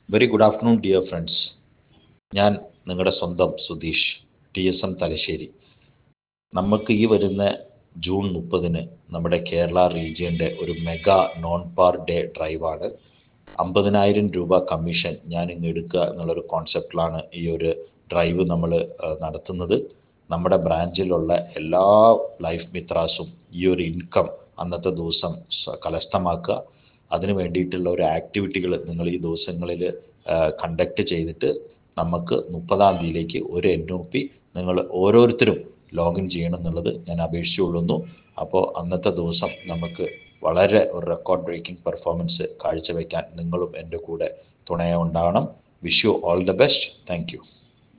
very good afternoon dear friends ഞാൻ നിങ്ങളുടെ സ്വന്തം Sudheesh T S M Thalassery നമുക്ക് ഈ വരുന്ന ജൂൺ മുപ്പതിന് നമ്മുടെ കേരള റീജിയൻ്റെ ഒരു മെഗാ നോൺ പാർ ഡേ ഡ്രൈവാണ് അമ്പതിനായിരം രൂപ കമ്മീഷൻ ഞാൻ ഇങ്ങ് എടുക്കുക എന്നുള്ളൊരു കോൺസെപ്റ്റിലാണ് ഈ ഒരു ഡ്രൈവ് നമ്മൾ നടത്തുന്നത് നമ്മുടെ ബ്രാഞ്ചിലുള്ള എല്ലാ ലൈഫ് മിത്രാസും ഈ ഒരു ഇൻകം അന്നത്തെ ദിവസം സ- കരസ്ഥമാക്കുക അതിന് വേണ്ടിയിട്ടുള്ള ഒരു ആക്ടിവിറ്റികൾ നിങ്ങൾ ഈ ദിവസങ്ങളിൽ കണ്ടക്ട് ചെയ്തിട്ട് നമുക്ക് മുപ്പതാം തീയതിയിലേക്ക് ഒരു എൻ ഒ പി നിങ്ങൾ ഓരോരുത്തരും ലോഗിൻ ചെയ്യണം എന്നുള്ളത് ഞാൻ അപേക്ഷിച്ചുകൊള്ളുന്നു അപ്പോൾ അന്നത്തെ ദിവസം നമുക്ക് വളരെ ഒരു റെക്കോർഡ് ബ്രേക്കിംഗ് പെർഫോമൻസ് കാഴ്ചവെക്കാൻ നിങ്ങളും എൻ്റെ കൂടെ തുണയുണ്ടാകണം wish you all the best thank U